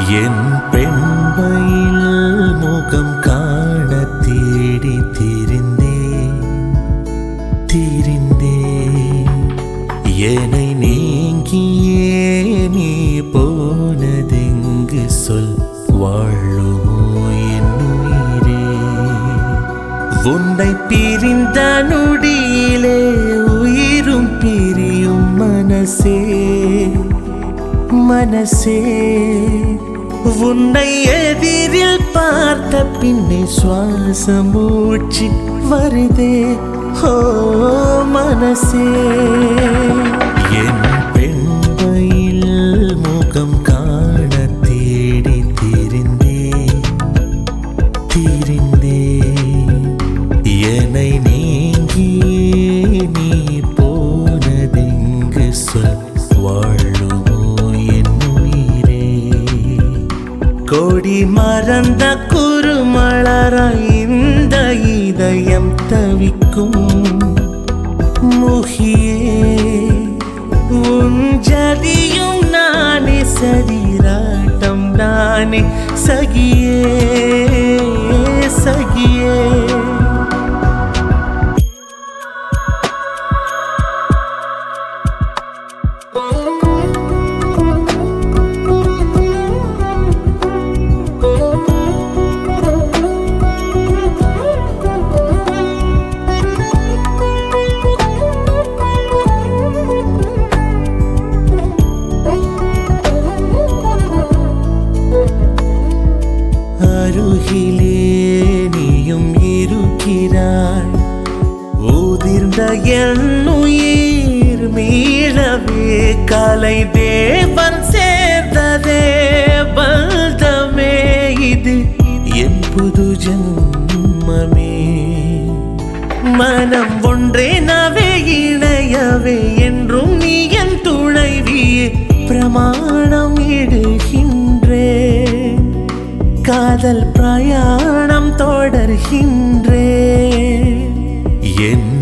என் பெண்மையில் முகம் காண தேடி திரிந்தே திரிந்தே என்னை நீங்கியே நீ போனதெங்கு சொல் வாழுமோ என் உயிரே உன்னை பிரிந்த நொடியிலே உயிரும் பிரியும் மனசே மனசே உன்னை எதிரில் பார்த்த பின்னே சுவாசம் மூச்சு வருதே ஓ மனசே என் பெண்மையில் முகம் காண தேடி திரிந்தே திரிந்தே என்னை நீங்கியே நீ போனதெங்கு சொல் வாழுமோ என் உயிரே கொடி மறந்த குறுமலர இந்த இதயம் தவிக்கும் முகியே உன் ஜதியும் நானே சரீராட்டம் நானே சகியே சகியே அருகிலே நீயும் இருக்கிறாய் ஊதிர்ந்த என் உயிர் மீளவே கலை தேவன் சேர்ந்ததே பல்தமே இது என் புது ஜன்மமே மனம் ஒன்றே நவே இணையவே என்றும் நீ என் துணைவியே பிரமாணம் இடுகின்றேன் காதல் பிரயாணம் தொடர்கின்றேன் என்